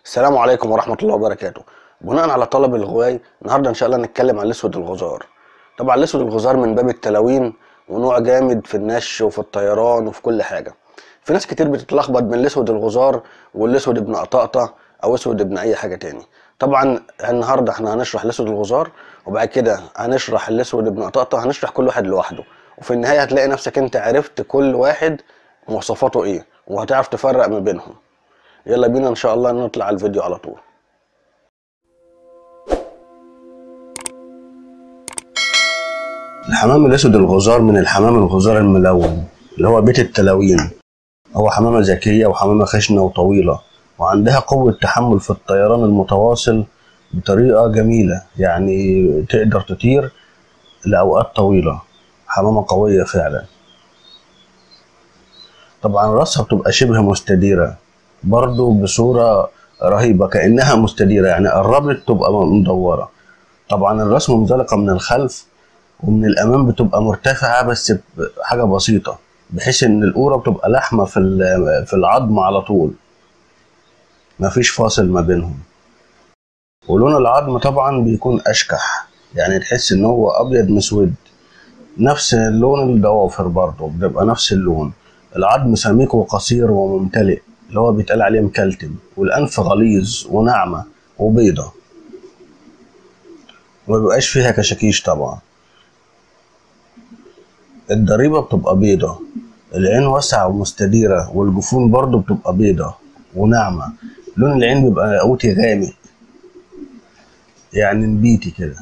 السلام عليكم ورحمة الله وبركاته بناء على طلب الغواي النهارده ان شاء الله نتكلم عن الاسود الغزار طبعا الاسود الغزار من باب التلاوين ونوع جامد في النش وفي الطيران وفي كل حاجة في ناس كتير بتتلخبط بين الاسود الغزار والاسود ابن قطاطة او اسود ابن اي حاجة تاني طبعا النهارده احنا هنشرح الاسود الغزار وبعد كده هنشرح الاسود ابن قطاطة هنشرح كل واحد لوحده وفي النهاية هتلاقي نفسك انت عرفت كل واحد مواصفاته ايه وهتعرف تفرق ما بينهم يلا بينا ان شاء الله نطلع على الفيديو على طول الحمام الاسود الغزار من الحمام الغزار الملون اللي هو بيت التلاوين هو حمامة ذكية وحمامة خشنة وطويلة وعندها قوة تحمل في الطيران المتواصل بطريقة جميلة يعني تقدر تطير لأوقات طويلة حمامة قوية فعلا طبعا راسها بتبقى شبه مستديرة برضو بصورة رهيبة كأنها مستديرة يعني قربت تبقى مدورة طبعا الراس منزلقة من الخلف ومن الأمام بتبقى مرتفعة بس بحاجة بسيطة بحيث إن القورة بتبقى لحمة في ال- في العظم على طول مفيش فاصل ما بينهم ولون العظم طبعا بيكون أشكح يعني تحس إن هو أبيض مسود نفس لون الضوافر برضه بتبقى نفس اللون العظم سميك وقصير وممتلئ اللي هو بيتقال عليه مكلتم والأنف غليظ وناعمة وبيضة ومبيبقاش فيها كشاكيش طبعا الضريبة بتبقى بيضة العين واسعة ومستديرة والجفون برضو بتبقى بيضة وناعمة لون العين بيبقى قوتي غامق يعني نبيتي كده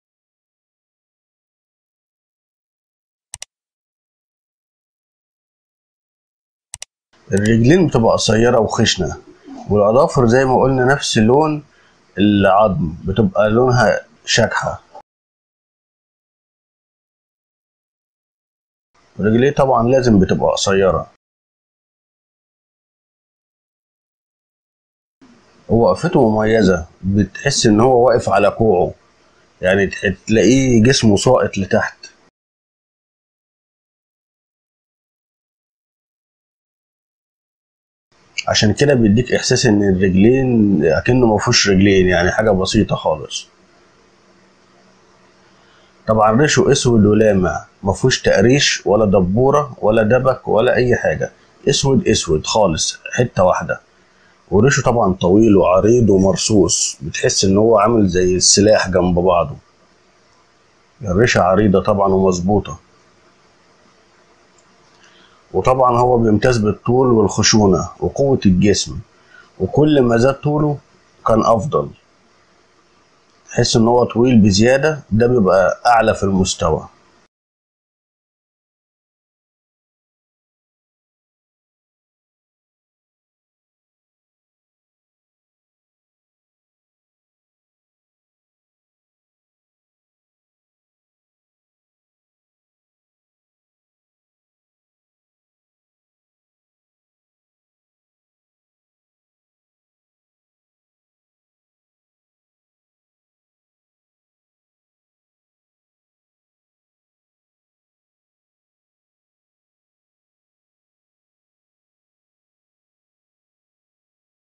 الرجلين بتبقى قصيرة وخشنة والأظافر زي ما قلنا نفس لون العظم بتبقى لونها شاكحة رجليه طبعا لازم بتبقى قصيرة هو وقفته مميزة بتحس إن هو واقف على كوعه يعني تح- تلاقيه جسمه ساقط لتحت عشان كده بيديك إحساس إن الرجلين أكنه مفهوش رجلين يعني حاجة بسيطة خالص طبعا ريشه اسود ولامع مفهوش تقريش ولا دبورة ولا دبك ولا أي حاجة اسود اسود خالص حتة واحدة وريشه طبعا طويل وعريض ومرصوص بتحس ان هو عامل زي السلاح جنب بعضه الريشة عريضة طبعا ومظبوطة وطبعا هو بيمتاز بالطول والخشونة وقوة الجسم وكل ما زاد طوله كان أفضل تحس ان هو طويل بزيادة ده بيبقى أعلى في المستوى